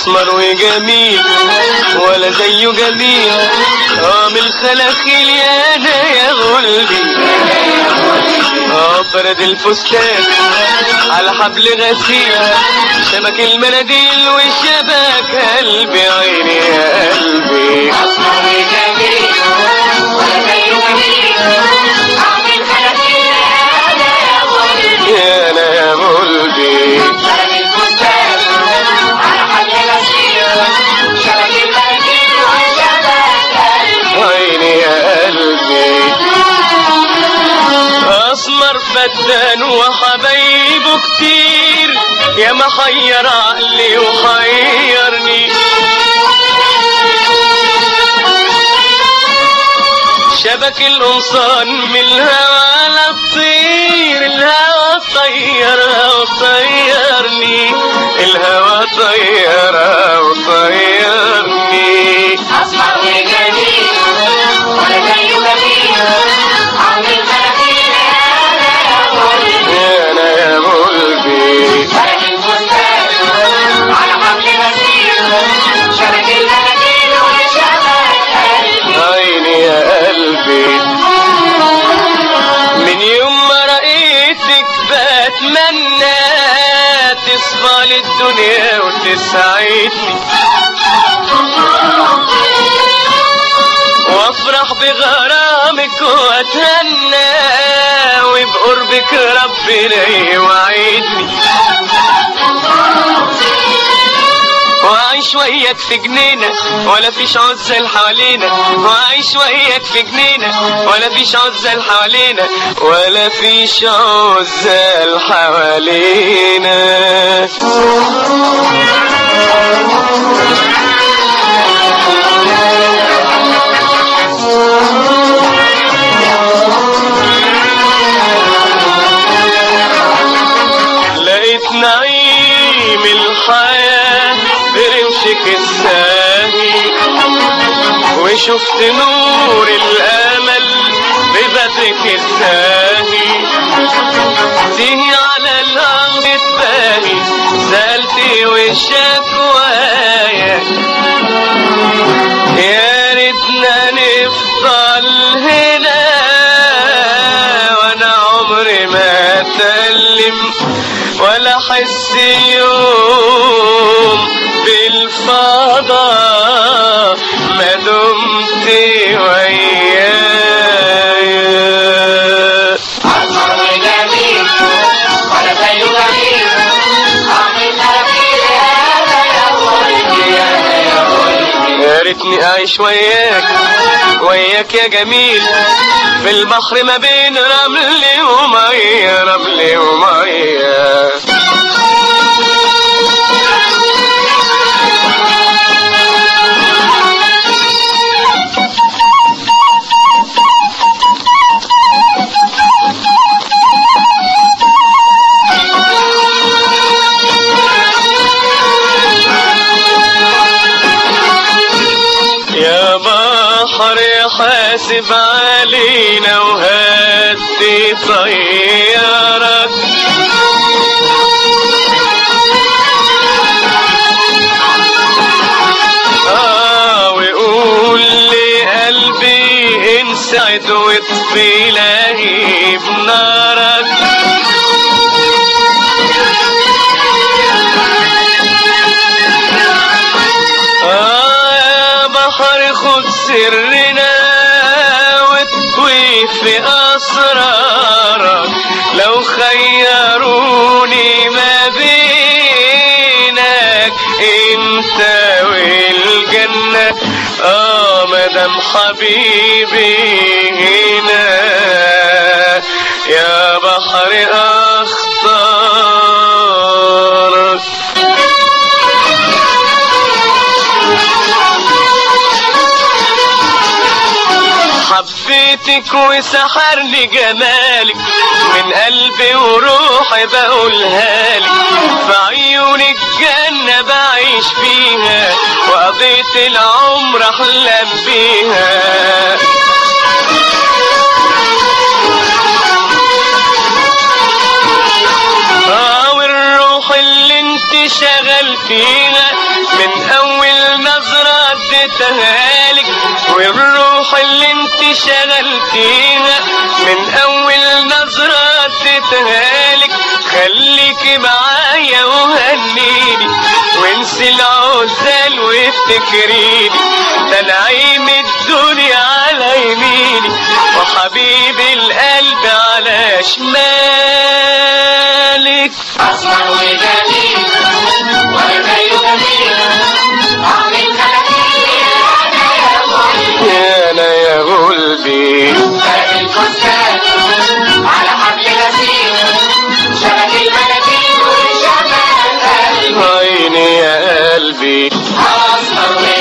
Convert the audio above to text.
اسمر وجميل ولا زيه جميل اه من الخلاخيل يا انا يا غلبي اه فرد الفستان على حبل غسيل شبك المناديل وشبك قلبي عيني يا قلبي أصغر جميل ولا زيه جميل أعمل خلفية أنا يا ولدي يا انا يا غلبي فرد الفستان على حبل غسيل شبك المناديل وشبك قلبي عيني يا قلبي اسمر فتان وحبايبه كتير يا محير عقلي وحيرني شبك القمصان من الهوى لا تطير الهوى طيرها وطيرني الهوى طيرها وطيرني أصغر جميل ولا زيه جميل أعمل خلفية أنا يا ولدي يا انا يا قلبي فرد الفستان على حبل غسيل شبك المناديل وشبك قلبي عيني يا قلبي من يوم ما رأيتك بتمنى تصفى للدنيا وتسعدني وافرح بغرامك واتهنى وبقربك ربنا يوعدني وعيش وياك في جنينة ولا فيش عزل حوالينا وعيش وياك في جنينة ولا فيش عزل حوالينا ولا فيش عزل حوالينا لقيت نعيم الحياة برمشك الساهي وشفت نور الأمل ببدرك الزاهي تيجي على الأرض تباهي سألتي وشكوايا يا ريتنا نفضل هنا وانا عمري ما اتألم ولا احس يوم بالفضاء ما دمت ويايا أصغر جميل ولا زيه جميل أعمل خلفية أنا يا ولدي أنا يا ولدي يا ريتني اعيش وياك وياك يا جميل في البحر ما بين رمل ومية رمل ومية يا بحر حاسب علينا وهدي طيارك آه وقول لقلبي انسعد واطفي لهيب نارك آه يا بحر خد سرنا واطوي في أسرارك لو خيروني ما بينك انت والجنة اه مدام حبيبي هنا يا بحر اختارك حبيتك وسحرني جمالك من قلبي وروحي بقولها لك في عيونك جنة بعيش فيها وقضيت العمر احلم بيها اه والروح اللي انت شغل فيها من اول نظرة اديتها لك والروح اللي انت شغلتيها من اول نظرة اديتها لك خليكي معايا وهنيني وانسي العزال وافتكريني ده نعيم الدنيا على يميني وحبيب القلب على شمالك أسمر وجميل ولا زيه جميل طعم الخلاخيل أنا يا قلبي يا انا يا قلبي فرق الفستان على حبل غسيل شبك المناديل وشمال قلبي عيني يا قلبي أسمر